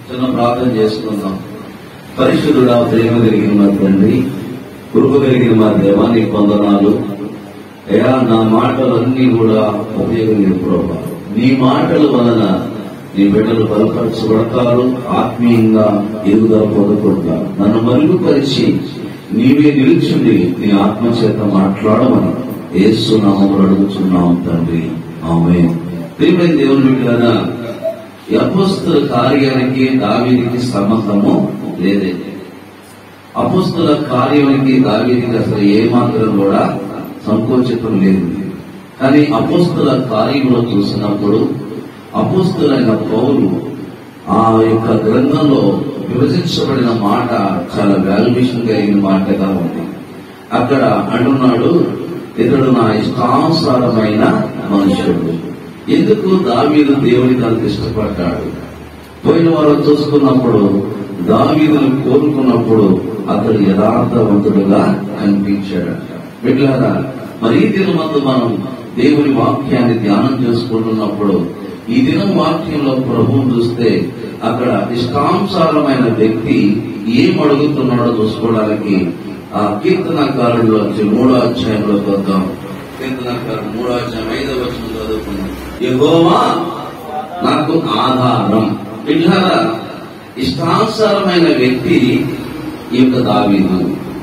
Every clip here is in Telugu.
చిన్న ప్రార్థన చేసుకుందాం పరిశుద్ధుడా ప్రేమ కలిగిన మా తండ్రి కృప కలిగిన మా దేవానికి వందనాలు అయ్యా నా మాటలన్నీ కూడా ఉపయోగం ప్రభా నీ మాటల వలన నీ బిడ్డలు బలపరచబడతారు ఆత్మీయంగా ఎదుగుదల పొందుకుంటారు నన్ను మరుగుపరిచి నీవే నిలుచుండి నీ ఆత్మ చేత మాట్లాడమని ఏసు నామములు అడుగుతున్నాం తండ్రి ఆమె ప్రియమైన దేవుని బిడ్డలారా ఈ అపోస్తుల కార్యానికి దావీదికి సంబంధము లేదే అపోస్తుల కార్యానికి దావీదికి అసలు ఏమాత్రం కూడా సంకోచితం లేదు కానీ అపోస్తుల కార్యంలో చూసినప్పుడు అపోస్తులైన పౌలు ఆ యొక్క గ్రంథంలో విభజించబడిన మాట చాలా వాల్యుయేషన్ కలిగిన మాటగా ఉంది అక్కడ అంటున్నాడు ఇతడు నా ఇష్టానుసారమైన మనుషుడు ఎందుకు దావీదు దేవునికి అంత ఇష్టపడ్డాడు పోయిన వారు చూసుకున్నప్పుడు దావీదును కోరుకున్నప్పుడు అతడు యథార్థవంతుడుగా కనిపించాడు బిడ్డారా మరి ఈ దినమందు మనం దేవుని వాక్యాన్ని ధ్యానం చేసుకుంటున్నప్పుడు ఈ దినం వాక్యంలో ప్రభువును చూస్తే అక్కడ ఇష్టానుసారమైన వ్యక్తి ఏం అడుగుతున్నాడో చూసుకోవడానికి ఆ కీర్తనకారుల్లో వచ్చి మూడో అధ్యాయంలో వద్దాం కీర్తనకారుడు మూడో అధ్యాయం ఐదో వచ్చిన చదువుకున్నాం యెహోవా నాకు ఆధారం పిల్లరా ఇష్టానుసారమైన వ్యక్తి ఈ యొక్క దావీదు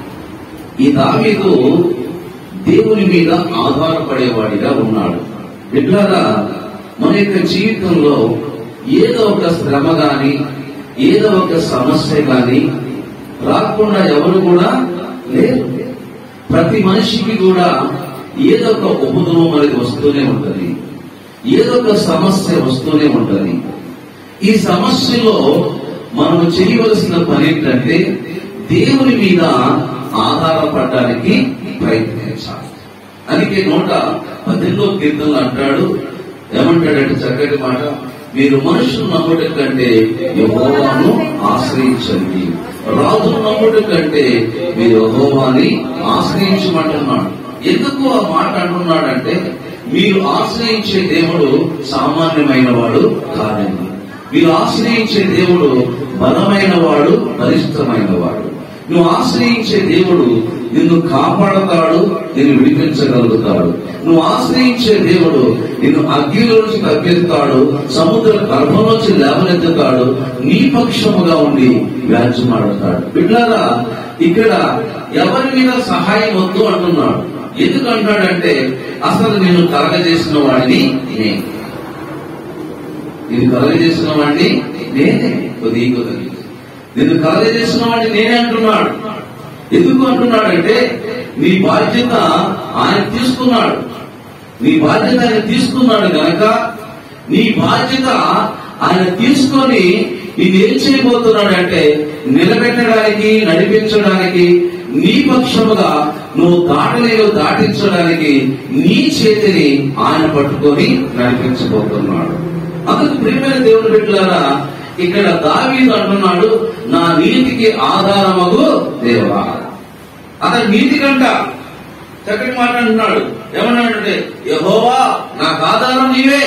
ఈ దావీదు దేవుని మీద ఆధారపడేవాడిగా ఉన్నాడు బిడ్డలారా మన యొక్క జీవితంలో ఏదో ఒక శ్రమ గాని ఏదో ఒక సమస్య గాని రాకుండా ఎవరు కూడా లేరు ప్రతి మనిషికి కూడా ఏదో ఒక ఉపద్రవం అనేది వస్తూనే ఉంటది ఏదో ఒక సమస్య వస్తూనే ఉంటది ఈ సమస్యలో మనం చేయవలసిన పని ఏంటంటే దేవుని మీద ఆధారపడడానికి ప్రయత్నించాలి అందుకే నూట పద్దెనిమిదో కీర్తనలు అంటాడు ఏమంటాడంటే చక్కటి మాట మీరు మనుషులు నమ్ముట కంటే యహోవాను ఆశ్రయించండి రాజును నమ్ముట కంటే మీరు యహోవాని ఆశ్రయించమంటున్నాడు ఎందుకు ఆ మాట అంటున్నాడంటే మీరు ఆశ్రయించే దేవుడు సామాన్యమైన వాడు కాదండి మీరు ఆశ్రయించే దేవుడు బలమైన వాడు బలిష్టమైన వాడు నువ్వు ఆశ్రయించే దేవుడు నిన్ను కాపాడతాడు నిన్ను విడిపించగలుగుతాడు నువ్వు ఆశ్రయించే దేవుడు నిన్ను అగ్నిలో నుంచి తగ్గిస్తాడు సముద్ర గర్భంలోంచి లేవనెత్తుతాడు నీ పక్షముగా ఉండి వ్యాజ్యమాడతాడు బిడ్డారా ఇక్కడ ఎవరి మీద సహాయం వద్దు అంటున్నాడు ఎందుకు అంటాడంటే అసలు నేను కలగజేసిన వాడిని నేను నేను కలగజేసిన వాడిని నేనే కొద్ది కొద్ది నిన్ను కలగజేసిన వాడిని నేనే అంటున్నాడు ఎందుకు అంటున్నాడంటే నీ బాధ్యత ఆయన తీసుకున్నాడు నీ బాధ్యత ఆయన తీసుకున్నాడు గనక నీ బాధ్యత ఆయన తీసుకొని ఏం చేయబోతున్నాడంటే నిలబెట్టడానికి నడిపించడానికి నీ పక్షముగా నువ్వు దాటలేవు దాటించడానికి నీ చేతిని ఆయన పట్టుకొని నడిపించబోతున్నాడు అందుకు ప్రియమైన దేవుని బిడ్డలారా ఇక్కడ దావీదు అంటున్నాడు నా నీతికి ఆధారమగు దేవా అతను నీతి కంట చక్కటి మాట అంటున్నాడు ఏమన్నాడంటే యహోవా నాకు ఆధారం నీవే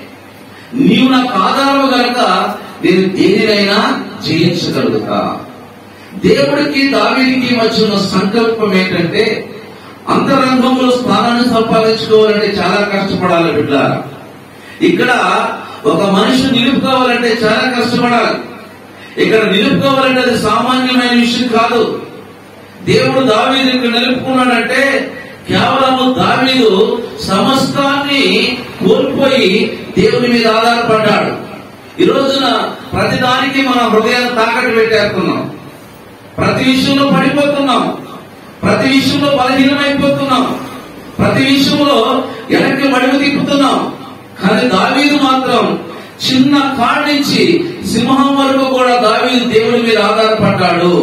నీవు నాకు ఆధారము కనుక నేను దేనినైనా జయించగలుగుతా దేవుడికి దావీదికి మధ్య ఉన్న సంకల్పం ఏంటంటే అంతరంగంలో స్థానాన్ని సంపాదించుకోవాలంటే చాలా కష్టపడాలి బిడ్డ ఇక్కడ ఒక మనిషి నిలుపుకోవాలంటే చాలా కష్టపడాలి ఇక్కడ నిలుపుకోవాలంటే అది సామాన్యమైన విషయం కాదు దేవుడు దావీదు ఇక్కడ నిలుపుకున్నాడంటే కేవలము దావీదు సమస్తాన్ని కోల్పోయి దేవుని మీద ఆధారపడ్డాడు ఈ రోజున ప్రతి దానికి మన హృదయాన్ని తాకట్టు పెట్టేస్తున్నాం ప్రతి విషయంలో పడిపోతున్నాం ప్రతి విషయంలో బలహీనమైపోతున్నాం ప్రతి విషయంలో వెనక్కి మడుగు తిప్పుతున్నాం కానీ దావీదు మాత్రం చిన్న కాడి నుంచి సింహం వరకు కూడా దావీదు దేవుడి మీద ఆధారపడ్డాడు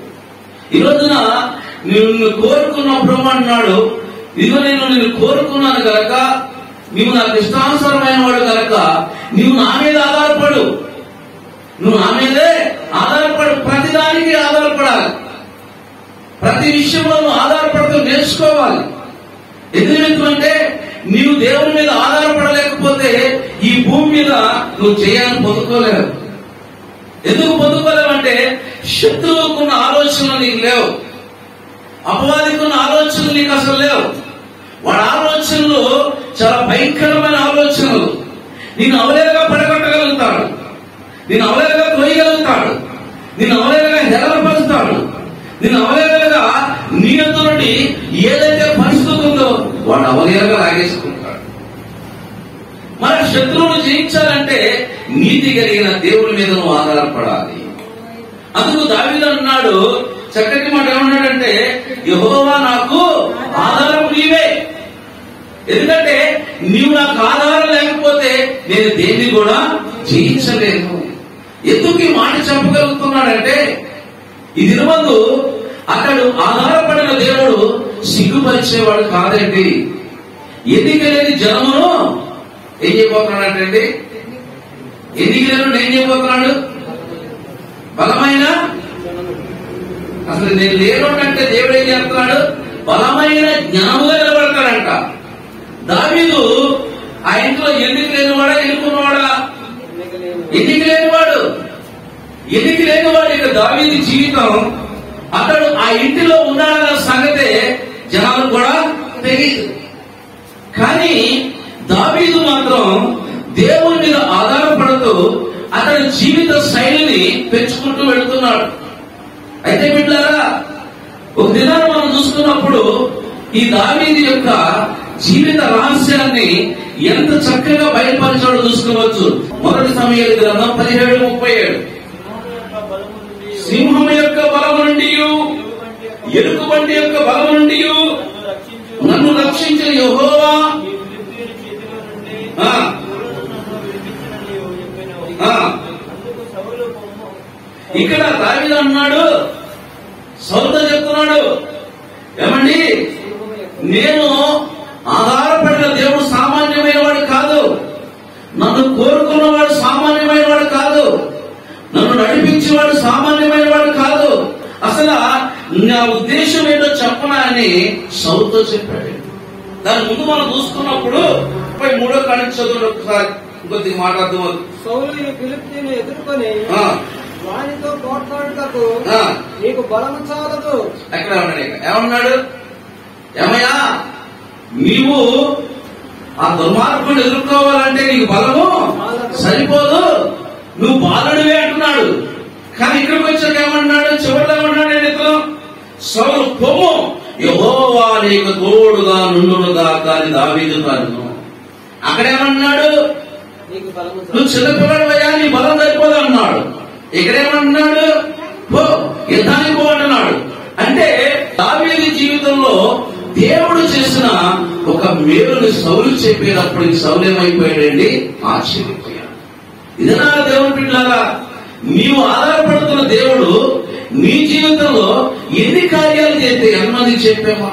ఈ రోజున నిన్ను కోరుకున్నప్పుడు అన్నాడు ఇదిగో నేను నిన్ను కోరుకున్నాను గనక నీవు నాకు ఇష్టానుసారమైన వాడు గనక నీవు నా మీద ఆధారపడు నువ్వు నా మీదే ఆధారపడు ప్రతిదానికి ఆధారపడాలి ప్రతి విషయంలో నువ్వు ఆధారపడుతూ నేర్చుకోవాలి ఎందుకంటే నీవు దేవుని మీద ఆధారపడలేకపోతే ఈ భూమి మీద నువ్వు చేయాలని పొందుకోలేవు ఎందుకు శత్రువుకున్న ఆలోచనలు నీకు లేవు అపవాదికున్న ఆలోచనలు నీకు అసలు లేవు వాడి ఆలోచనలు చాలా భయంకరమైన ఆలోచనలు నేను అవలేలుగా పడగొట్టగలుగుతాడు నేను అవలేలుగా తోయగలుగుతాడు నేను అవలేలుగా హెగలపరుస్తాడు నేను అవలేలుగా నీ యొక్క నుండి ఏదైతే పరిస్థితి ఉందో వాడు అవలేలుగా లాగేసుకుంటాడు మన శత్రువును జయించాలంటే నీతి కలిగిన దేవుడి మీద నువ్వు ఆధారపడాలి అందుకు దావీదు అన్నాడు చక్కటి మాట ఏమన్నాడంటే యెహోవా నాకు ఆధారం నీవే ఎందుకంటే నీవు నాకు ఆధారం లేకపోతే నేను దేన్ని కూడా జయించలేను ఎందుకు ఈ మాట చెప్పగలుగుతున్నాడంటే ఈ దినమందు అతడు ఆధారపడిన దేవుడు సిగ్గుపరిచేవాడు కాదండి ఎన్నిక లేని జనమును ఏం చేయబోతున్నాడంటే ఎన్నిక లేని ఏం చేయబోతున్నాడు బలమైన అసలు నేను లేను అంటే దేవుడు ఏం చేస్తున్నాడు బలమైన జ్ఞానముగా నిలబడతాడంట దావీదు ఆ ఇంట్లో ఎన్నిక లేనివాడా ఎన్నుకున్నవాడా ఎన్నిక లేనివాడు ఎన్నిక లేనివాడు ఇక దావీది జీవితం అతడు ఆ ఇంటిలో ఉన్నాడన్న సంగతే జనాలు కూడా తెలియదు కానీ దావీదు మాత్రం దేవుని మీద ఆధారపడుతూ అతని జీవిత శైలిని పెంచుకుంటూ వెళుతున్నాడు అయితే బిడ్డారా ఒక దినాన్ని మనం చూసుకున్నప్పుడు ఈ దావీది యొక్క జీవిత రహస్యాన్ని ఎంత చక్కగా బయలుపరిచాడో చూసుకోవచ్చు మొదటి సమయాల గ్రంథం పదిహేడు ముప్పై ఏడు సింహం యొక్క బలము నుండి ఎలుగు బండి యొక్క బలము నుండి నన్ను రక్షించిన యెహోవా ఆ, ఆ, ఇక్కడ దావీదు అన్నాడు సౌత చెప్తున్నాడు ఏమండి నేను ఆధారపడిన దేవుడు సామాన్యమైన వాడు కాదు నన్ను కోరుకున్నవాడు సామాన్యమైన వాడు కాదు నన్ను నడిపించేవాడు సామాన్యమైన వాడు కాదు అసలు నా ఉద్దేశం ఏంటో చెప్పనా అని సౌతో చెప్పాడు దాని ముందు మనం చూసుకున్నప్పుడు ముప్పై మూడో కాడి చదువు ఒకసారి ఇంకొద్దిగా మాట్లాడదాం సౌలు ఈ ఫిలిప్తీని ఎదుర్కొని ఆ, వానితో పోట్లాడుటకు ఆ. నీకు బలము చాలదు ఎక్కడ ఉన్నాడు ఇక? ఏమన్నాడు ఏమయ్యా నీవు ఆ దుర్మార్గుడు ఎదుర్కోవాలంటే నీకు బలము సరిపోదు నువ్వు బాలుడివే అంటున్నాడు కానీ ఇక్కడికి వచ్చాక ఏమన్నాడు చివరిలో ఏమన్నాడు నేను ఇతను సౌలు పొమ్ము యహోవా నీకు తోడుగా నుండునుగా కానీ దావీదు కాను అక్కడేమన్నాడు నీకు బలము చాలదు నువ్వు చిన్నపిల్లడవయ్యా నీ బలం సరిపోదు అన్నాడు ఇక్కడేమన్నాడు పో యుద్ధానికి పో అంటున్నాడు అంటే దావీది జీవితంలో దేవుడు చేసిన ఒక మేలుని సౌలు చెప్పేటప్పుడు ఈ సౌలు ఏమైపోయాడండి ఆశ్చర్యపోయాడు ఇది నా దేవుని బిడ్డలారా నీవు ఆధారపడుతున్న దేవుడు నీ జీవితంలో ఎన్ని కార్యాలు చేస్తే ఎంతమంది చెప్పామా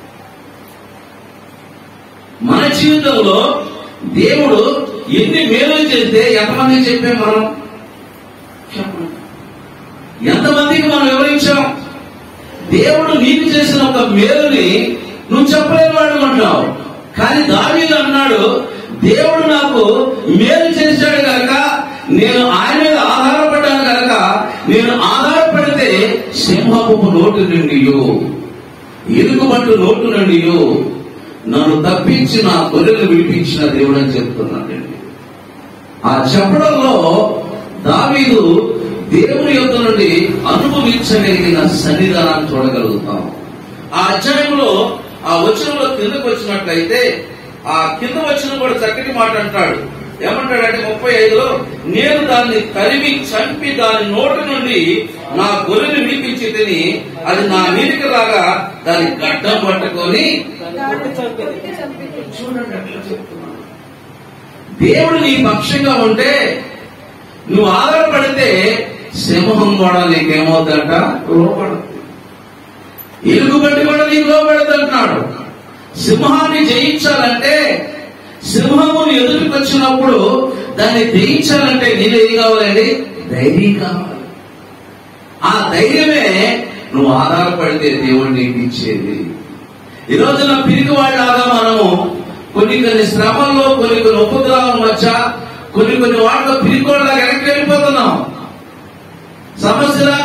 మన జీవితంలో దేవుడు ఎన్ని మేలు చేస్తే ఎంతమందికి చెప్పాం మనం చెప్పండి. ఎంతమందికి మనం వివరించాం దేవుడు నీకు చేసిన ఒక మేలుని నువ్వు చెప్పలేని వాడు అంటావు కానీ దావీదు అన్నాడు దేవుడు నాకు మేలు చేశాడు కనుక నేను ఆయన మీద ఆధారపడ్డాను కనుక నేను ఆధారపడితే సింహపు నోటు నుండియో ఎలుగుబంటు నోటు నుండియో నన్ను తప్పించి నా గొర్రెలు విడిపించిన దేవుడు అని చెప్తున్నాడండి ఆ చెప్పడంలో దావీదు దేవుని యొక్క నుండి అనుభవించగలిగిన సన్నిధానాన్ని చూడగలుగుతాం ఆ అధ్యాయంలో ఆ వచనంలో కిందకు వచ్చినట్లయితే ఆ కింద వచ్చిన కూడా చక్కటి మాట అంటాడు ఏమంటాడంటే ముప్పై ఐదులో నేను దాన్ని తరిమి చంపి దాని నోటి నుండి నా గొర్రెని విడిపించి తిని అది నా మీదికి రాగా దాని గడ్డం పట్టుకొని దాన్ని కొట్టి చంపితి. చూడండి అట్లా చెప్తున్నాను దేవుడు నీ పక్షంగా ఉంటే నువ్వు ఆధారపడితే సింహం కూడా నీకేమవుతుందట లోపడుతుంది ఎలుగుబంటి కూడా నీకు లోపడుతుంటున్నాడు సింహాన్ని జయించాలంటే సింహముని ఎదుటికి వచ్చినప్పుడు దాన్ని జయించాలంటే నీళ్ళు ఏం కావాలండి ధైర్యం కావాలి ఆ ధైర్యమే నువ్వు ఆధారపడితే దేవుడు నీకు ఇచ్చేది ఈ రోజున పిరికివాడిలాగా మనము కొన్ని కొన్ని శ్రమల్లో కొన్ని కొన్ని ఉపద్రవాల మధ్య కొన్ని కొన్ని వాటిలో పిరికోళ్ళగా వెనక్కి వెళ్ళిపోతున్నాం సమస్య రాగానే ఏడుతూ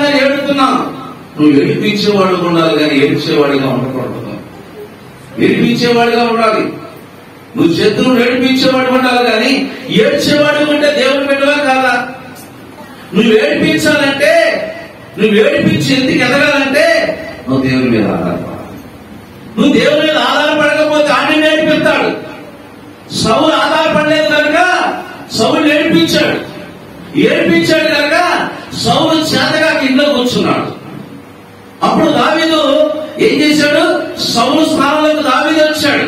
చెప్తున్నా నువ్వు ఏడిపించేవాడు ఉండాలి కానీ ఏడ్చేవాడిగా ఉండకూడదు ఏడిపించేవాడిగా ఉండాలి నువ్వు శత్రువును ఏడిపించేవాడు ఉండాలి కానీ ఏడ్చేవాడు ఉంటే దేవుని పెట్టవా కాదా నువ్వు ఏడిపించాలంటే నువ్వు ఏడిపించి ఎందుకు ఎదగాలంటే నువ్వు దేవుని మీద ఆధారపడాలి నువ్వు దేవుని మీద ఆధారపడకపోతే ఆయన నేర్పిస్తాడు సౌలు ఆధారపడలేదు కనుక సౌలు ఏడిపించాడు ఏడిపించాడు కనుక సౌలు చేతగా కింద కూర్చున్నాడు అప్పుడు దావీదు ఏం చేశాడు సౌలు స్థానంలోకి దావీదు వచ్చాడు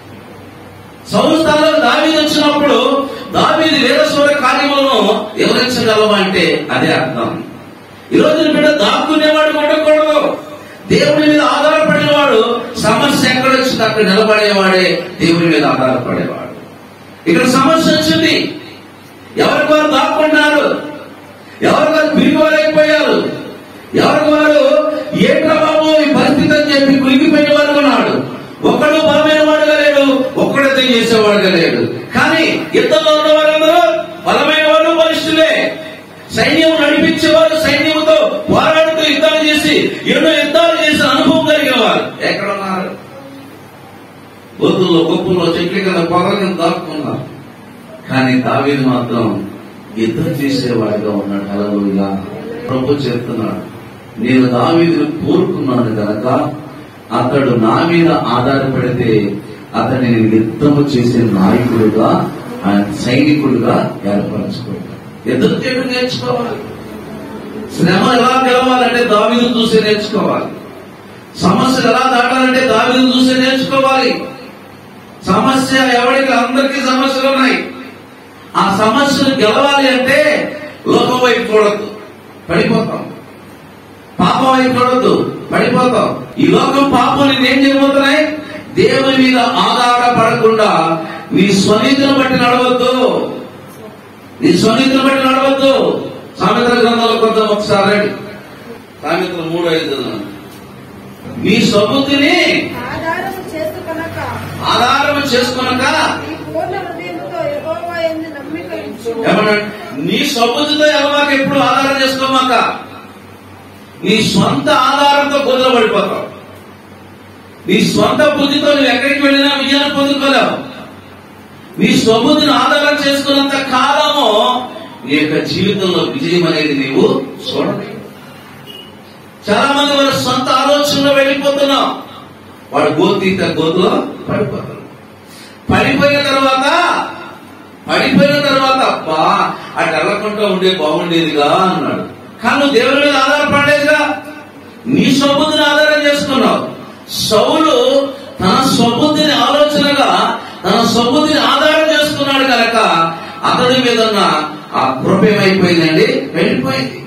సౌలు స్థానంలోకి దావీదు వచ్చినప్పుడు దావీది వీరస్వర కార్యములను వివరించగలవా అంటే అదే అర్థం ఈ రోజు బిడ్డ దాక్కునేవాడు ఉండకూడదు దేవుని మీద ఆధారపడేవాడు సమస్య ఎక్కడ వచ్చింది అక్కడ నిలబడేవాడే దేవుని మీద ఆధారపడేవాడు ఇక్కడ సమస్య వచ్చింది ఎవరికి వారు దాక్కున్నారు ఎవరికి వారు పిరిగివారైపోయారు ఎవరికి వారు ఏంట్రా బాబు ఈ పరిస్థితి అని చెప్పి కులిగిపోయిన వారు ఉన్నాడు ఒక్కడు బలమైన వాడుగా లేడు ఒక్కడైతే చేసేవాడుగా లేడు కానీ యుద్ధంలో ఉన్న వారందరూ బలమైన వారు బలిష్ఠులే సైన్యం నడిపించేవారు సైన్యంతో పోరాడుతూ యుద్ధాలు చేసి ఎన్నో యుద్ధాలు చేసిన అనుభవం కలిగిన వారు ఎక్కడ ఉన్నారు గొంతుల్లో గొప్పల్లో చెట్ల కింద పొగల కింద దాక్కున్నారు కానీ దావీదు మాత్రం యుద్ధం చేసేవాడిగా ఉన్నాడు హలలుగా ప్రభు చెప్తున్నాడు నేను దావీదును కోరుకున్నాను కనుక అతడు నా మీద ఆధారపడితే అతన్ని నేను యుద్ధము చేసే నాయకుడుగా ఆయన సైనికుడుగా ఏర్పరచుకుంటాను యుద్ధం చేయడం నేర్చుకోవాలి శ్రమ ఎలా గెలవాలంటే దావీదు చూసి నేర్చుకోవాలి సమస్యలు ఎలా దాటాలంటే దావీదు చూసి నేర్చుకోవాలి సమస్య ఎవరికి అందరికీ సమస్యలు ఉన్నాయి ఆ సమస్యను గెలవాలి అంటే లోకం వైపు చూడద్దు పడిపోతాం పాపం వైపు చూడద్దు పడిపోతాం ఈ లోకం పాపం ఏం చేయబోతున్నాయి దేవుని మీద ఆధారపడకుండా నీ స్వనీతిని బట్టి నడవద్దు నీ స్వనీతిని బట్టి నడవద్దు సామెతల గ్రంథంలో కొంత ఒకసారి రండి. సామెతలు మూడు ఐదు చదవండి. నీ స్వబుద్ధిని ఆధారము చేసుకొనక ఆధారం చేసుకున్నాక ఈ పూర్ణ హృదయముతో యెహోవా యందు నమ్మిక ఉంచుము. ఏమన్నాడు నీ స్వబుద్ధితో ఎలవాక ఎప్పుడు ఆధారం చేసుకోమాక నీ సొంత ఆధారంతో కుదుర పడిపోతావు నీ సొంత బుద్ధితో నువ్వు ఎక్కడికి వెళ్ళినా విజయాన్ని పొందుకోలేవు నీ స్వబుద్ధిని ఆధారం చేసుకున్నంత కాలము నీ యొక్క జీవితంలో విజయం అనేది నీవు చూడలేవు చాలా మంది వారి సొంత ఆలోచనలో వెళ్ళిపోతున్నావు వాడు గోతీత గోతులో పడిపోతారు పడిపోయిన తర్వాత పడిపోయిన తర్వాత అబ్బా అటు వెళ్ళకుండా ఉండే బాగుండేదిగా అన్నాడు కానీ నువ్వు దేవుని మీద ఆధారపడలేదుగా నీ స్వబుద్ధిని ఆధారం చేసుకున్నావు సౌలు తన స్వబుద్ధిని ఆలోచనగా తన స్వబుద్ధిని ఆధారం చేసుకున్నాడు కనుక అతడి మీద ఉన్న ఆ కృప ఏమైపోయిందండి వెళ్ళిపోయింది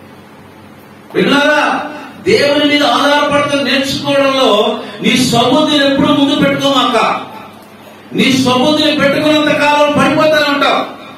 విన్నారా దేవుని మీద ఆధారపడుతూ నేర్చుకోవడంలో నీ స్వబుద్ధిని ఎప్పుడు ముందు పెట్టుకోమాక నీ స్వబుద్ధిని పెట్టుకున్నంత కాలం పడిపోతానే ఉంటావు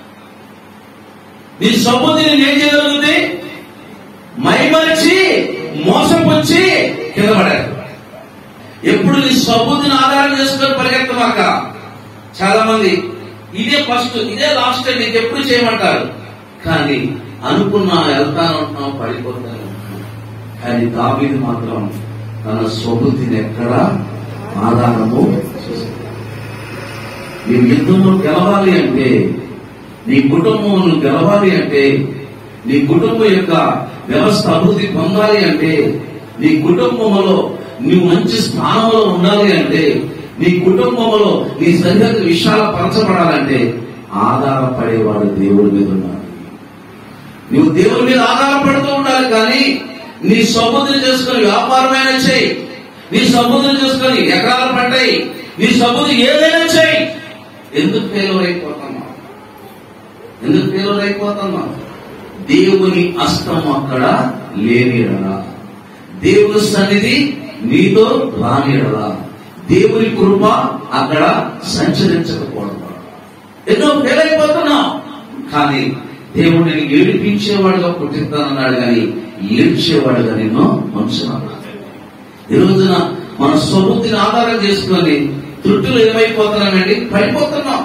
నీ స్వబుద్ధిని ఏం చేయగలుగుతుంది మైమరిచి మోసపుచ్చి కింద పడారు ఎప్పుడు నీ స్వబుద్ధిని ఆధారం చేసుకొని పరిగెత్తమాక చాలా మంది ఇదే ఫస్ట్ ఇదే లాస్ట్ టైం నీకు ఎప్పుడు చేయమంటారు కానీ అనుకున్నా వెళ్తాను ఉంటున్నావు పడిపోతాను ఉంటున్నావు. కానీ దావీదు మాత్రం తన స్వబుద్ధిని ఎక్కడా ఆధారము చేసుకోలేదు. నీ యుద్ధంలో గెలవాలి అంటే నీ కుటుంబం గెలవాలి అంటే నీ కుటుంబం యొక్క వ్యవస్థ అభివృద్ధి పొందాలి అంటే నీ కుటుంబంలో నువ్వు మంచి స్థానంలో ఉండాలి అంటే నీ కుటుంబంలో నీ సరిహద్దు విషయాలు పరచబడాలంటే ఆధారపడేవాడు దేవుడి మీద ఉన్నాడు నువ్వు దేవుడి మీద ఆధారపడుతూ ఉండాలి కానీ నీ సముద్రం చేసుకుని వ్యాపారమైన చేయి నీ సముద్రం చేసుకుని ఎకరాల పంటాయి నీ సముద్రం ఏదైనా చేయి ఎందుకు ఫెయిల్యూర్ అయిపోతున్నావు ఎందుకు ఫెయిల్యూర్ అయిపోతున్నావు దేవుని అస్తం అక్కడ లేనిడరా దేవుని సన్నిధి నీతో రానిడరా దేవుని కృప అక్కడ సంచరించకపోవడం ఎన్నో ఫెయిల్ అయిపోతున్నావు కానీ దేవుడిని ఏడిపించేవాడుగా పుట్టిస్తానన్నాడు కానీ ఏడ్చేవాడుగా నిన్ను ఉంచున్నాడు ఈ రోజున మన స్వబుద్ధిని ఆధారం చేసుకొని త్రుట్టులు ఏమైపోతున్నామండి పడిపోతున్నాం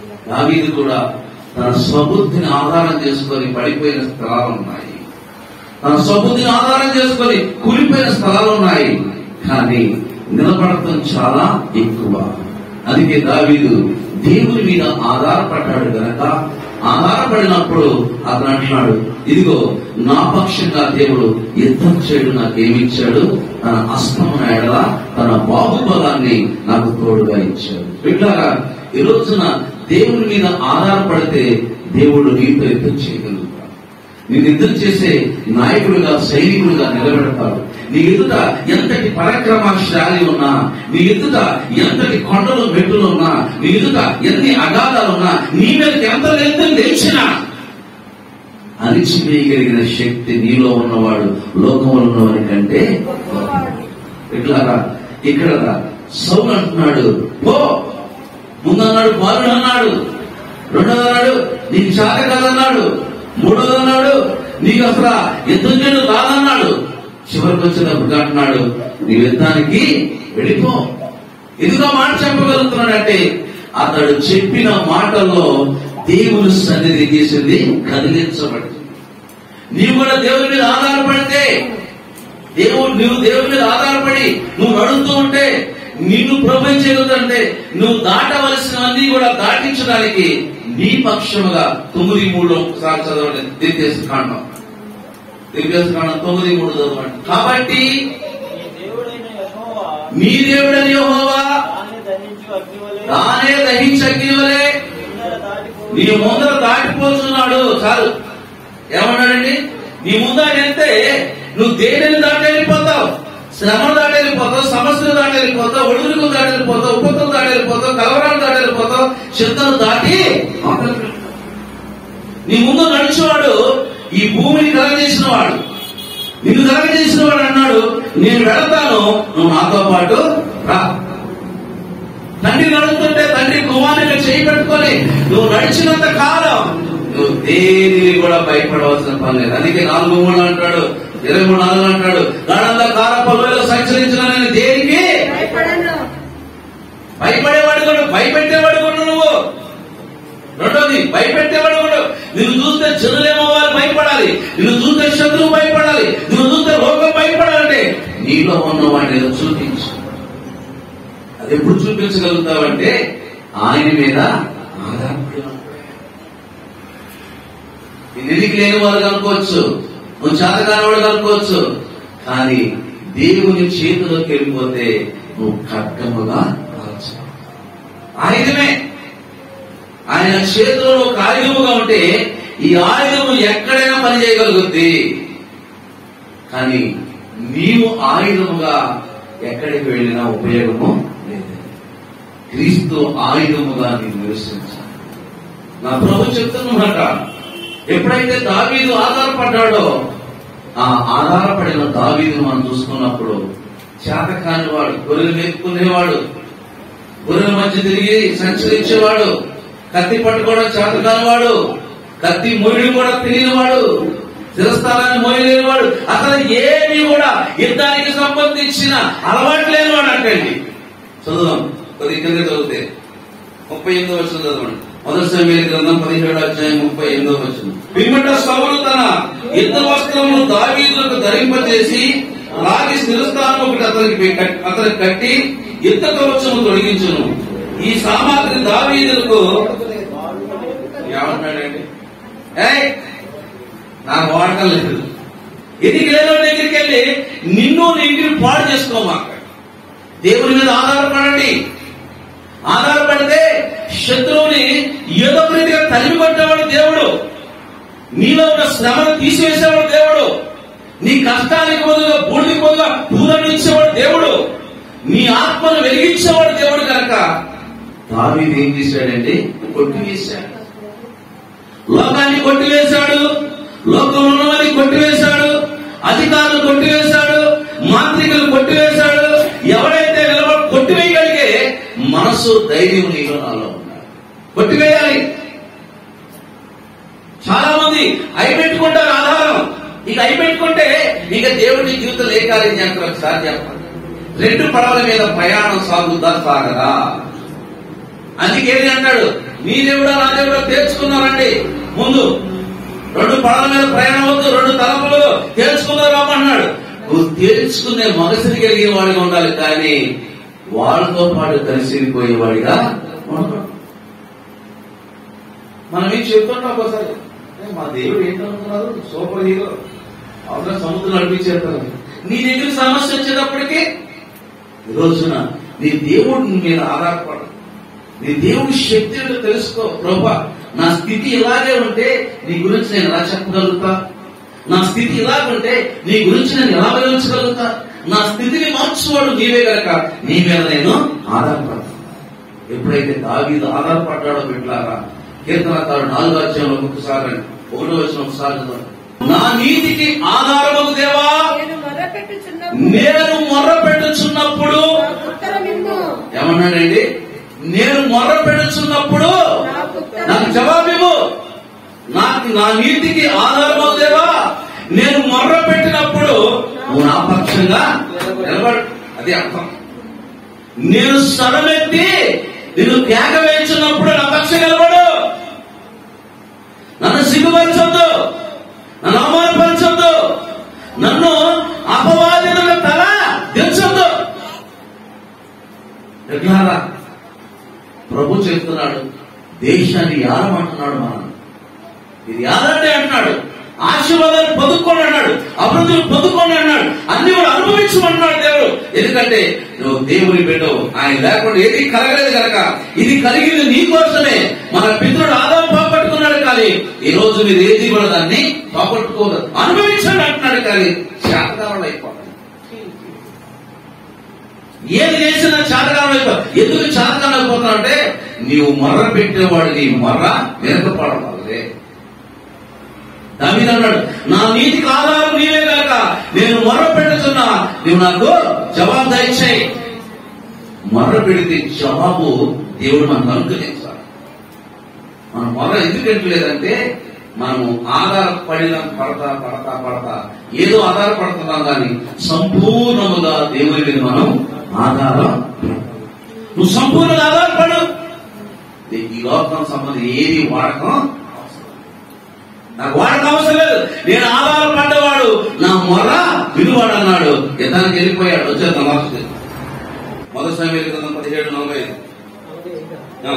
దావీదు కూడా తన స్వబుద్ధిని ఆధారం చేసుకొని పడిపోయిన స్థలాలు ఉన్నాయి తన స్వబుద్ధిని ఆధారం చేసుకొని కూలిపోయిన స్థలాలు ఉన్నాయి కానీ నిలబడటం చాలా ఎక్కువ అందుకే దావీదు దేవుని మీద ఆధారపడ్డాడు గనక ఆధారపడినప్పుడు అతను అంటున్నాడు ఇదిగో నా పక్షంగా దేవుడు యుద్ధం చేయడు నాకేమిచ్చాడు తన అస్తమున ఎడల తన బాహుబలాన్ని నాకు తోడుగా ఇచ్చాడు ఇట్లాగా ఈ రోజున దేవుని మీద ఆధారపడితే దేవుడు నీతో యుద్ధం చేయగలుగుతాడు నీ యుద్ధం చేసే నాయకుడిగా సైనికుడిగా నిలబెడతాడు నీ ఎదుట ఎంతటి పరాక్రమశాలి ఉన్నా నీ ఎదుట ఎంతటి కొండలు మెట్టులు ఉన్నా నీ ఎదుట ఎన్ని అగాధాలు ఉన్నా నీ మీదకి ఎంత ఎంత లేచినా అణిచివేయగలిగిన శక్తి నీలో ఉన్నవాడు లోకంలో ఉన్నవాడి కంటే గొప్పవాడు ఇట్లాగా ఇక్కడ సౌలు అంటున్నాడు పో ముందన్నాడు బాలుడు అన్నాడు రెండోది అన్నాడు నీకు చేత కాదన్నాడు మూడోది అన్నాడు నీకు అసలు యుద్ధం చేయడం రాదన్నాడు చివరికి వచ్చినప్పుడు అంటున్నాడు నీ యుద్ధానికి వెళ్ళిపో ఎందుకు ఆ మాట చెప్పగలుగుతున్నాడంటే అతడు చెప్పిన మాటల్లో దేవుని సన్నిధి చేసింది కదిలించబడింది నీవు కూడా దేవుని మీద ఆధారపడితే దేవుడు నువ్వు దేవుని మీద ఆధారపడి నువ్వు నడుస్తూ ఉంటే నిన్ను ప్రపంచగలుగుతుంటే నువ్వు దాటవలసినవన్నీ కూడా దాటించడానికి నీ పక్షముగా తొమ్మిది మూడు ఒకసారి చదవండి దివ్యస్ కాండం దివ్యస్ కాండం తొమ్మిది మూడు చదవండి కాబట్టి నీ దేవుడైన యెహోవా నీ దేవుడని యెహోవా దాన్ని దండించు అగ్నివలే తానే దహించగ్నివలే ముందర దాటిపో నీ ముందర దాటిపోతున్నాడు చాలు ఏమన్నాడండి నీ ముందర వెళ్తే నువ్వు దేనిని దాటి వెళ్ళిపోతావు శ్రమను దాటి వెళ్ళిపోతావు సమస్యలు దాటి వెళ్ళిపోతావు ఒడుగులకు దాటి వెళ్ళిపోతావు ఉపత్తులు దాటి వెళ్ళిపోతావు కలవరాలు దాటి వెళ్ళిపోతావు చింతలు దాటి అవతలికి వెళ్ళిపోతావు. నీ ముందు నడిచేవాడు ఈ భూమిని కలగజేసిన వాడు నిన్ను కలగజేసిన వాడు అన్నాడు నేను వెళతాను నువ్వు నాతో పాటు రా తండ్రి నడుస్తుంటే తండ్రి కుమారునిగా చేయి పెట్టుకొని నువ్వు నడిచినంత కాలం నువ్వు దేనిని కూడా భయపడవలసిన పని లేదు అందుకే నాలుగు మూడు అంటాడు ఇరవై మూడు నాలుగు అంటాడు గాఢంతా కార పలువులో సంచరించిన నేను దేనికి భయపడను భయపడేవాడు కూడా భయపెట్టేవాడు కూడా నువ్వు రెండోది భయపెట్టేవాడు కూడా నిన్ను చూస్తే జనులేమో వారు భయపడాలి నిన్ను చూస్తే శత్రువు భయపడాలి నిన్ను చూస్తే లోకం భయపడాలంటే నీలో ఉన్నవాడిని ఏదో చూపించు అది ఎప్పుడు చూపించగలుగుతావంటే ఆయన మీద ఆధారపడి ఉంటావు. ఈ నిధికి లేని వారు కనుకోవచ్చు నువ్వు చేతకాని వాడు కనుకోవచ్చు కానీ దేవుని చేతిలోకి వెళ్ళిపోతే నువ్వు ఖడ్గముగా కాల్చు ఆయుధమే ఆయన చేతిలో ఒక ఆయుధముగా ఉంటే ఈ ఆయుధము ఎక్కడైనా పని చేయగలుగుద్ది కానీ నీవు ఆయుధముగా ఎక్కడికి వెళ్ళినా ఉపయోగము లేదు క్రీస్తు ఆయుధముగా నీవు నివసించాలి నా ప్రభు చెప్తున్నమాట ఎప్పుడైతే దావీదు ఆధారపడ్డాడో ఆ ఆధారపడిన దావీదు మనం చూసుకున్నప్పుడు చేత కానివాడు గొర్రెలు మేపుకునేవాడు గొర్రెల మధ్య తిరిగి సంచరించేవాడు కత్తి పట్టుకోవడం చేత కానివాడు కత్తి మొయ్యడం కూడా తెలియనివాడు శిరస్థానాన్ని మోయలేనివాడు అసలు ఏమీ కూడా యుద్ధానికి సంబంధించిన అలవాటు లేనివాడు అంటండి చదువుదాం కొద్ది కింద చదివితే ముప్పై ఎనిమిదో వచ్చిన చదవండి మొదటి సమయ గ్రంథం పదిహేడు అధ్యాయం ముప్పై ఎనిమిదో వచ్చిన పిమ్మట సౌలు తన యుద్ధ వస్త్రమును దావీదులకు ధరింపజేసి లాగి స్థిరస్థానం ఒకటి అతనికి కట్- అతనికి కట్టి యుద్ధ కవచము తొలగించును ఈ సామాగ్రి దావీదులకు ఏమంటున్నాడండి ఏయ్ నాకు వాడకం లేదు ఎదిగి లేదో దగ్గరికి వెళ్ళి నిన్ను నీ ఇంటిని పాడు చేసుకోమాక దేవుని మీద ఆధారపడండి ఆధారపడితే శత్రువుని ఏదో ఒక రీతిగా తరిమి కొట్టేవాడు దేవుడు నీలో ఉన్న శ్రమను తీసివేసేవాడు దేవుడు నీ కష్టానికి బదులుగా బూడికి బదులుగా పూలను ఇచ్చేవాడు దేవుడు నీ ఆత్మను వెలిగించేవాడు దేవుడు కనుక దావీదు ఏం చేశాడంటే కొట్టివేశాడు లోకాన్ని కొట్టివేశాడు లోకంలో ఉన్నవారిని కొట్టివేశాడు అధికారులు కొట్టివేశాడు మాంత్రికులు కొట్టివేశాడు ఎవరైతే నిలబ కొట్టివేయగలిగే మనసు ధైర్యం నీలో నాలో ఉన్నాడు కొట్టివేయాలి చాలా మంది అయి పెట్టుకుంటారు ఆధారం ఇక అయి పెట్టుకుంటే ఇక దేవుడి జీవితం ఏ కార్యం చేస్తారు ఒకసారి చెప్పండి రెండు పడవల మీద ప్రయాణం సాగుద్దా సాగదా అందుకేది అంటాడు నీ దేవుడా నా దేవుడా తేల్చుకున్నారండి ముందు రెండు పడవల మీద ప్రయాణం వద్దు రెండు తలపులు తేల్చు తేల్చుకునే మనసుని కలిగిన వాడిగా ఉండాలి కానీ వాళ్ళతో పాటు కలిసిపోయేవాడిగా ఉండకూడదు. మనం ఏం చెప్తుంటాం ఒకసారి "ఏ, మా దేవుడు ఏంటనుకున్నారు సూపర్ హీరో అవసరం సముద్రం నడిపించేస్తారు నీ దగ్గర సమస్య వచ్చేటప్పటికి ఈ రోజున నీ దేవుడి మీద ఆధారపడు నీ దేవుడి శక్తి ఏంటో తెలుసుకో ప్రభా నా స్థితి ఇలాగే ఉంటే నీ గురించి నేను ఎలా చెప్పగలుగుతా నా స్థితి ఇలాగుంటే నీ గురించి నేను ఎలా వివరించగలుగుతా నా స్థితిని మార్చువాడు నీవే గనక నీ మీద నేను ఆధారపడతాను ఎప్పుడైతే దావీదు ఆధారపడ్డాడో బిడ్డలారా కీర్తనకారుడు నాలుగు అధ్యాయంలో ఒకసారి ఒకటో వచ్చిన ఒకసారి చదవండి. నా నీతికి ఆధారము దేవా నేను మొరపెట్టుచున్నప్పుడు నేను మొర్ర పెట్టుచున్నప్పుడు నాకు ఉత్తరమిమ్ము. ఏమన్నాడండి నేను మొర్ర పెడుచున్నప్పుడు నాకు ఉత్తరం నాకు జవాబివ్వు నాకు నా నీతికి ఆధారము దేవా నేను మొర్ర పెట్టినప్పుడు నువ్వు నా పక్షంగా నిలబడు అది అర్థం నేను స్వరమెత్తి నేను కేక వేయించున్నప్పుడు నా పక్షం నిలబడు నన్ను సిగ్గుపరచొద్దు నన్ను అవమానపరచొద్దు నన్ను అపవాదితుల తల దించొద్దు ఎట్లారా ప్రభు చెప్తున్నాడు దేశాన్ని యారమంటున్నాడు మనం ఇది యాదంటే అంటున్నాడు ఆశీర్వాదాలు పొదుక్కోండి అన్నాడు అభివృద్ధిని పొదుక్కోండి అన్నాడు అన్ని కూడా అనుభవించమన్నాడు దేవుడు ఎందుకంటే నువ్వు దేవుని బిడ్డవు ఆయన లేకుండా ఏది కలగలేదు కనుక ఇది కలిగింది నీ కోసమే మన పితృడు ఆదాం పోగొట్టుకున్నాడు కానీ ఈ రోజు మీరు ఏది కూడా దాన్ని పోగొట్టుకోదు అనుభవించండి అంటున్నాడు కానీ శాతకాలం అయిపోతుంది ఏది చేసినా చాతకాలం అయిపోతుంది ఎందుకు చాతకాలం అయిపోతున్నావు అంటే నీవు మర్ర పెట్టేవాడు నీ మర్ర వెనకపడడం వల్లే దావీదు అన్నాడు నా నీతికి ఆధారం నీవే కాక నేను మొర్ర పెడుతున్నా నువ్వు నాకు జవాబు దయచేయి మొర్ర పెడితే జవాబు దేవుడు మనకు అనుగ్రహించాలి మనం మొర్ర ఎందుకు లేదంటే మనము ఆధారపడిన పడతా పడతా పడతా ఏదో ఆధారపడుతున్నాం కానీ సంపూర్ణముగా దేవుని మీద మనం ఆధారం నువ్వు సంపూర్ణంగా ఆధారపడు ఈ లోకం సంబంధం ఏది వాడకం నాకు వాడకం అవసరం లేదు నేను ఆధారపడ్డవాడు నా మొర్ర విలువాడు అన్నాడు యుద్ధానికి వెళ్ళిపోయాడు వచ్చేద్దాం లాస్ట్ మొదటి సమయం గ్రంథం పదిహేడు నలభై ఐదు. ఆ.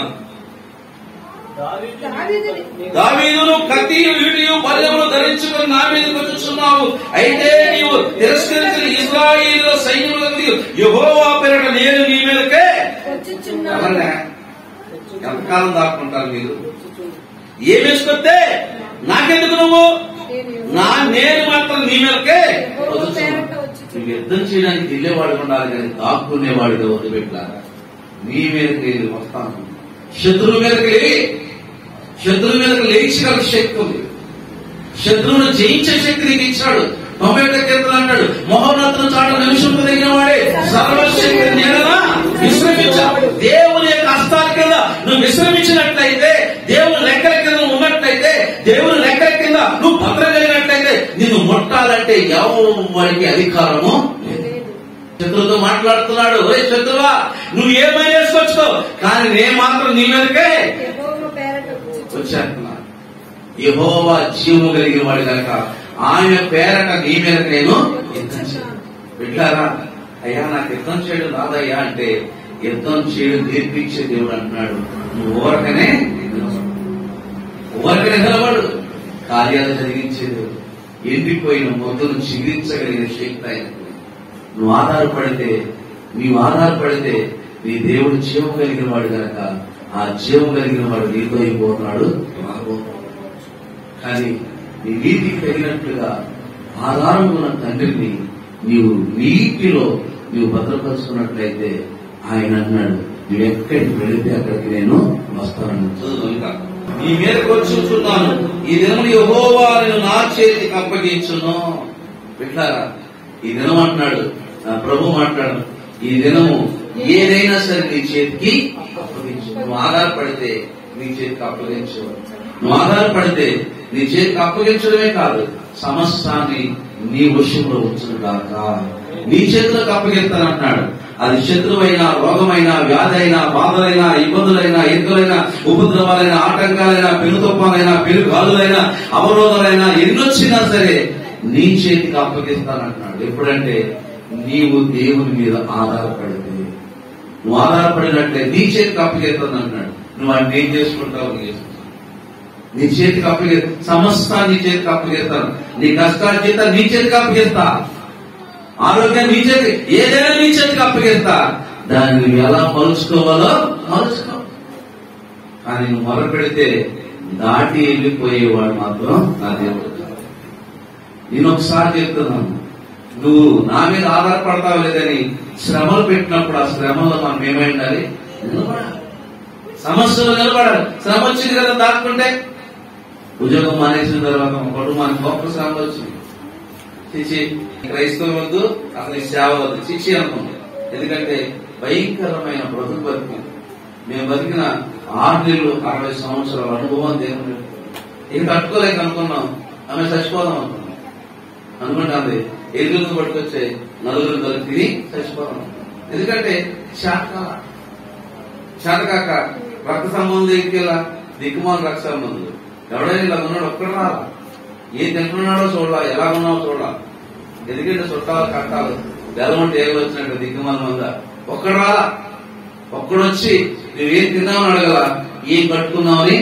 దావీదు దావీదుని దావీదును కత్తియు వీటియు బల్లెములు ధరించుకుని నా మీదకి వచ్చుచున్నావు అయితే నీవు తిరస్కరించిన ఇజ్రాయిల్ సైన్యములకి యెహోవా పేరట నేను నీ మీదకే వచ్చుచున్నాను ఎవరన్నా? ఎంతకాలం దాక్కుంటారు మీరు ఏం వేసుకొస్తే నాకెందుకు నువ్వు నేను నా నేను మాత్రం నీ మీదకే యెహోవా వచ్చుచున్నాను. పేరట వచ్చుచున్నాను. నువ్వు యుద్ధం చేయడానికి వెళ్ళేవాడు ఉండాలి కానీ దాక్కునేవాడిగా వదిలిపెట్టారా నీ మీదకి నేను వస్తాను శత్రువు మీదకి లేవి శత్రువు మీదకి లేచిన శక్తి ఉంది శత్రువును జయించే శక్తి నీకు ఇచ్చాడు తొంభై ఒకటి కీర్తన అంటాడు మహోన్నతులు చాట నిమిషం తగిన వాడే సర్వశక్తి నేలనా విశ్రమించా దేవుని యొక్క హస్తాల కింద నువ్వు విశ్రమించినట్లయితే దేవుని లెక్కల కింద నువ్వు ఉన్నట్లయితే దేవుని లెక్కల కింద నువ్వు భద్రం కలిగినట్లయితే నిన్ను ముట్టాలంటే ఎవరికి అధికారము లేదు లేదు. శత్రువుతో మాట్లాడుతున్నాడు ఒరే శత్రువా నువ్వు ఏమైనా వేసుకోవచ్చు కానీ నేను మాత్రం నీ మీదకే యెహోవా పేరట వచ్చుచున్నాను. వచ్చేస్తున్నా యహోవా జీవము కలిగిన వాడు కనుక ఆయన పేరట నీ మీదకి నేను యుద్ధం చేయను. బిడ్డారా అయ్యా నాకు యుద్ధం చేయడం రాదయ్యా అంటే యుద్ధం చేయడం నేర్పించే దేవుడు అంటున్నాడు నువ్వు ఊరకనే నిలబడు. ఊరకనే నిలబడు కార్యాలు జరిగించే దేవుడు ఎండిపోయిన మొదలు చిగిరించగలిగిన శక్తి ఆయనకు నువ్వు ఆధారపడితే నీవు ఆధారపడితే నీ దేవుడు జీవం కలిగిన వాడు గనక ఆ జీవం కలిగిన వాడు నీతో అయిపోతున్నాడు రాబోతున్నాడు. కానీ నీ నీతికి తగినట్లుగా ఆధారం ఉన్న తండ్రిని నీవు నీటిలో నీవు భద్రపరుచుకున్నట్లయితే ఆయన అన్నాడు నువ్వు ఎక్కడికి వెళితే అక్కడికి నేను వస్తానని చదువు ఇంకా. నీ మీదకి వచ్చి ఉంటున్నాను ఈ దినం యెహోవా నేను నా చేతికి అప్పగించును పెట్టారా ఈ దినం అంటున్నాడు నా ప్రభు మాట్లాడు ఈ దినము ఏదైనా సరే నీ చేతికి అప్పగించు నువ్వు ఆధారపడితే నీ చేతికి అప్పగించు నువ్వు ఆధారపడితే నీ చేతికి అప్పగించడమే కాదు సమస్తాన్ని నీ వశంలో ఉంచును కాక నీ చేతులకు అప్పగిస్తానంటున్నాడు అది శత్రువైన రోగమైన వ్యాధి అయినా బాధలైనా ఇబ్బందులైనా ఎద్దులైనా ఉపద్రవాలైనా ఆటంకాలైనా పెను తుఫాలైనా పెను గాలులైనా అవరోధాలైనా ఎన్నొచ్చినా సరే నీ చేతికి అప్పగిస్తానంటున్నాడు ఎప్పుడంటే నీవు దేవుని మీద ఆధారపడితే నువ్వు ఆధారపడినట్లే నీ చేతికి అప్పగిస్తాను అంటున్నాడు నువ్వు ఆయన ఏం చేసుకుంటావు నీ చేసుకుంటావు. నీ చేతికి అప్పగి సమస్తాన్ని నీ చేతికి అప్పగిస్తాను నీ కష్టాల చేత నీ చేతికి అప్పగిస్తా ఆరోగ్యం నీ చేతి ఏదైనా నీ చేతికి అప్పగిస్తా దాన్ని నువ్వు ఎలా మలుచుకోవాలో మలుచుకో కానీ నువ్వు మొదలు పెడితే దాటి వెళ్ళిపోయేవాడు మాత్రం నా దేవుడు కాదు. నేను ఒకసారి చెప్తున్నాను నువ్వు నా మీద ఆధారపడతావు లేదని శ్రమలు పెట్టినప్పుడు ఆ శ్రమలో మనం ఏమై ఉండాలి నిలబడాలి సమస్యలు నిలబడాలి శ్రమ వచ్చింది కదా దాటుకుంటే ఉద్యోగం మానేసిన తర్వాత మా కుటుంబానికి గొప్ప శ్రమ వచ్చింది చిచి క్రైస్తవం వద్దు అసలు ఈ సేవ వద్దు చిచి అనుకుంది ఎందుకంటే భయంకరమైన బ్రతుకు బతికింది మేము బతికిన ఆరు నెలలు అరవై సంవత్సరాల అనుభవం దేవుని ఇది కట్టుకోలేక అనుకున్నాం ఆమె చచ్చిపోదాం అనుకున్నాం అనుకుంటుంది ఎదురు పట్టుకొచ్చే నలుగురు కలిపి తిని చచ్చిపోదాం ఎందుకంటే శాఖ శాతకాక రక్త సంబంధం దగ్గర దిక్కుమాల రక్త సంబంధులు ఎవడైనా ఇలా ఉన్నాడు ఒక్కడు రాలా ఏం తింటున్నాడో చూడాలా ఎలా ఉన్నావో చూడాలా ఎందుకంటే చుట్టాలు కట్టాలు బెల్లం అంటే ఏమి వచ్చినట్టు దిక్కుమాల మంద ఒక్కడు రాలా ఒక్కడు వచ్చి నువ్వేం తిన్నావని అడగల ఏం కట్టుకున్నావని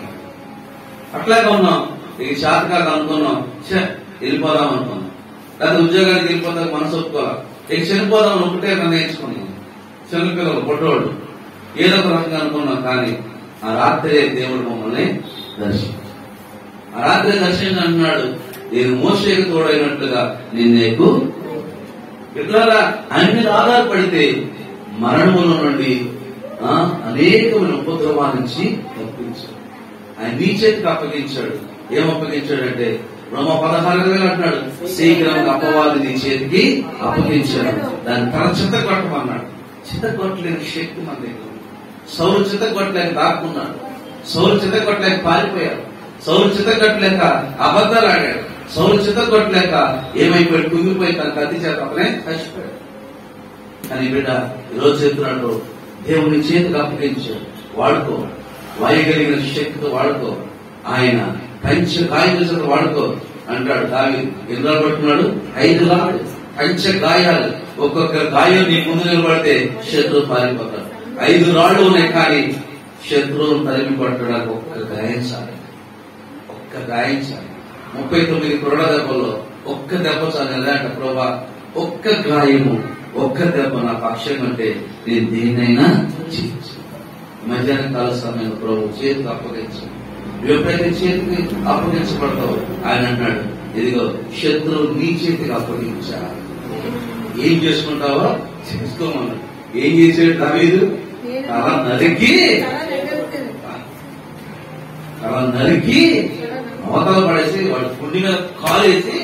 అట్లాగే ఉన్నాం ఇక శాతకాక అనుకున్నాం ఛే వెళ్ళిపోదాం అనుకున్నాం లేదా ఉద్యోగానికి వెళ్ళిపోతాం మనసు ఒప్పుకోవాలి ఇక చనిపోదాం అని ఒకటే నిర్ణయించుకున్నాం చిన్నపిల్లలు పొట్టోళ్ళు ఏదో ఒక రకంగా అనుకున్నాం కానీ ఆ రాత్రే దేవుడు మమ్మల్ని దర్శించాడు ఆ రాత్రి దర్శనం అంటున్నాడు నేను మోసేకు తోడైనట్లుగా నేను నీకు ఇట్లాగా ఆయన మీద ఆధారపడితే మరణముల నుండి ఆ, అనేకమైన ఉపద్రవాల నుంచి తప్పించాడు ఆయన నీ చేతికి అప్పగించాడు ఏం అప్పగించాడంటే రోమ పదహారు వేలు అంటున్నాడు శీఘ్రం అప్పవాది నీ చేతికి అప్పగించాడు దాన్ని తన చిత్త కొట్టమన్నాడు చిత్త కొట్టలేని శక్తి మన దగ్గర ఉంది. సౌరు చిత్త కొట్టలేక దాక్కున్నాడు సౌరు చిత్త కొట్టలేక పారిపోయాడు సౌరు చిత్త కొట్టలేక అబద్ధాలు ఆడాడు సౌరు చిత్త కొట్టలేక ఏమైపోయాడు కుంగిపోయి తన కత్తి చేత అతనే చచ్చిపోయాడు కానీ బిడ్డ ఈరోజు చెప్తున్నాడు దేవుని చేతికి అప్పగించాడు వాడుకో వాయగలిగిన శక్తితో వాడుకో ఆయన పంచ గాయం వాడుకో అంటాడు దావి ఎన్ని రాళ్ళు పట్టుకున్నాడు ఐదు రాళ్ళు పంచ గాయాలు ఒక్కొక్క గాయం నీ ముందు నిలబడితే శత్రువు పారిపోతాడు ఐదు రాళ్ళు ఉన్నాయి కానీ శత్రువును తరిమి కొట్టడానికి ఒక్క గాయం చాలు ఒక్క గాయం చాలు ముప్పై తొమ్మిది కురడ దెబ్బల్లో ఒక్క దెబ్బ చాలు ఎలాంటి ప్రభా ఒక్క గాయము ఒక్క దెబ్బ నా పక్షం అంటే నేను దేన్నైనా చేయొచ్చు మధ్యాహ్న కాల సమయంలో ప్రభు చేతికి అప్పగించు నువ్వు ఎప్పుడైతే చేతికి అప్పగించబడతావు ఆయన అన్నాడు ఇదిగో శత్రువు నీ చేతికి అప్పగించా ఏం చేసుకుంటావో చేసుకోమన్నాడు ఏం చేసాడు దావీదు తల నరికి చాలా నెగ్గలుగుతుంది. తల నరికి అవతల పడేసి వాడు పుండి మీద కాలేసి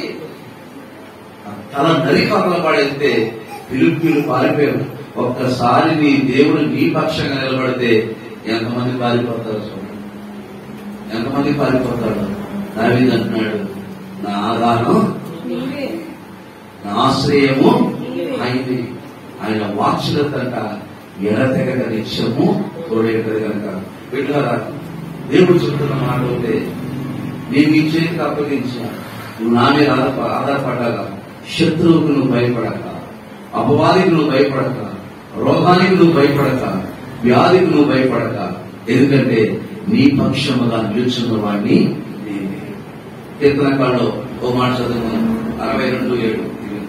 ఆ తల నరికి అవతల పడేస్తే పిలుపులు పారిపోయాడు ఒక్కసారి నీ దేవుడు నీ పక్షంగా నిలబడితే ఎంతమంది పారిపోతారు చూడండి ఎంతమంది పారిపోతాడు దావీదు అంటున్నాడు నా ఆధారం నీవే. నా ఆశ్రయము ఆయనే ఆయన వాక్చులతంట ఎడతెగక నిత్యము తోడేటది కనుక బిడ్డలారా దేవుడు చెప్తున్న మాట ఉంటే నేను నీ చేతికి అప్పగించా నువ్వు నా మీద ఆధార ఆధారపడాగా శత్రువుకు నువ్వు భయపడక అపవాదికి నువ్వు భయపడక రోగానికి నువ్వు భయపడక వ్యాధికి నువ్వు భయపడక ఎందుకంటే నీ పక్షముగా నిలుచున్న వాడిని నేనే కీర్తనకాండలో ఓ మాట చదువు అరవై రెండు ఏడు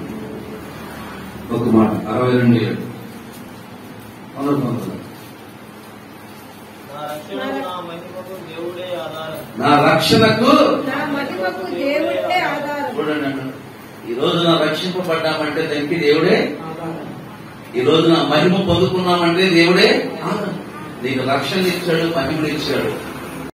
ఒక మాట అరవై రెండు ఏడు వందల వందలు. నా రక్షణ నా మహిమకు దేవుడే ఆధారం నా రక్షణకు నా మహిమకు దేవుడే ఆధారం చూడండి అన్నాడు. ఈ రోజు నా రక్షింపబడ్డామంటే దానికి దేవుడే ఈ రోజు నా మహిమ పొందుకున్నామంటే దేవుడే ఆధారం. నీకు రక్షణ ఇచ్చాడు మహిమను ఇచ్చాడు